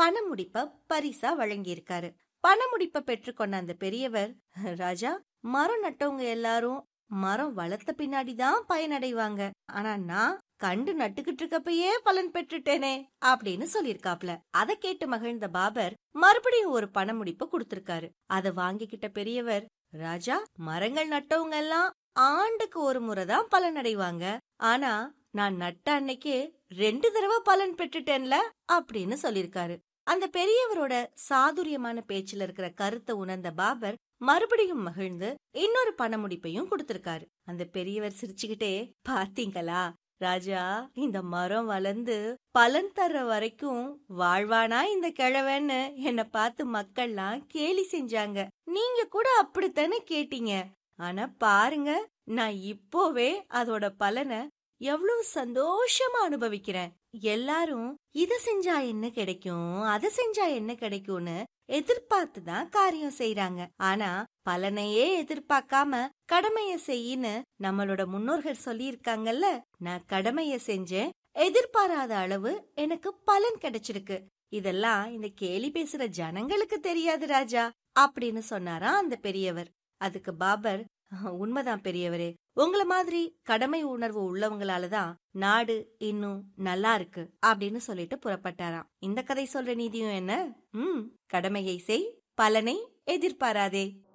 பணமுடிப்ப பரிசா வழங்கியிருக்காரு பணமுடிப்ப பெற்றுக்கொண்ட அந்த பெரியவர் ராஜா மரம் நட்டவங்க எல்லாரும் மரம் வளர்த்த பின்னாடிதான் பயனடைவாங்க ஆனா நான் கண்டு நட்டுக்கிட்டு இருக்கப்பயே பலன் பெற்றுட்டேனே அப்படின்னு சொல்லிருக்காப்ல அதை கேட்டு மகிழ்ந்த பாபர் மறுபடியும் ஒரு பணமுடிப்பு கொடுத்திருக்காரு அதை வாங்கிக்கிட்ட பெரியவர் ராஜா மரங்கள் நட்டவங்க எல்லாம் ஆண்டுக்கு ஒரு முறை தான் பலன் அடைவாங்க ஆனா நான் நட்ட அன்னைக்கு ரெண்டு தடவை பலன் பெற்றுட்டேன்ல அப்படின்னு சொல்லிருக்காரு அந்த பெரியவரோட சாதுரியமான பேச்சுல இருக்கிற கருத்தை உணர்ந்த பாபர் மறுபடியும் மகிழ்ந்து இன்னொரு பணமுடிப்பையும் கொடுத்திருக்காரு அந்த பெரியவர் சிரிச்சுக்கிட்டே பாத்தீங்களா ராஜா இந்த மரம் வளர்ந்து பலன் தர்ற வரைக்கும் வாழ்வானா இந்த கிழவன்னு என்ன பார்த்து மக்கள்லாம் கேலி செஞ்சாங்க நீங்க கூட அப்படித்தானே கேட்டீங்க ஆனா பாருங்க நான் இப்போவே அதோட பலனை எவ்வளவு சந்தோஷமா அனுபவிக்கிறேன் எல்லாரும் இத செஞ்சா என்ன கிடைக்கும் அத செஞ்சா என்ன கிடைக்கும்னு எதிர்பார்த்து தான் காரியம் செய்யறாங்க ஆனா பலனையே எதிர்பார்க்காம கடமைய செய்யின்னு நம்மளோட முன்னோர்கள் சொல்லியிருக்காங்கல்ல நான் கடமைய செஞ்சேன் எதிர்பாராத அளவு எனக்கு பலன் கிடைச்சிருக்கு இதெல்லாம் இந்த கேலி பேசுற ஜனங்களுக்கு தெரியாது ராஜா அப்படின்னு சொன்னாரா அந்த பெரியவர் அதுக்கு பாபர் உண்மைதான் பெரியவரே உங்கள மாதிரி கடமை உணர்வு உள்ளவங்களால தான் நாடு இன்னும் நல்லா இருக்கு அப்படின்னு சொல்லிட்டு புறப்பட்டாராம் இந்த கதை சொல்ற நீதியும் என்ன ம் கடமையை செய் பலனை எதிர்பாராதே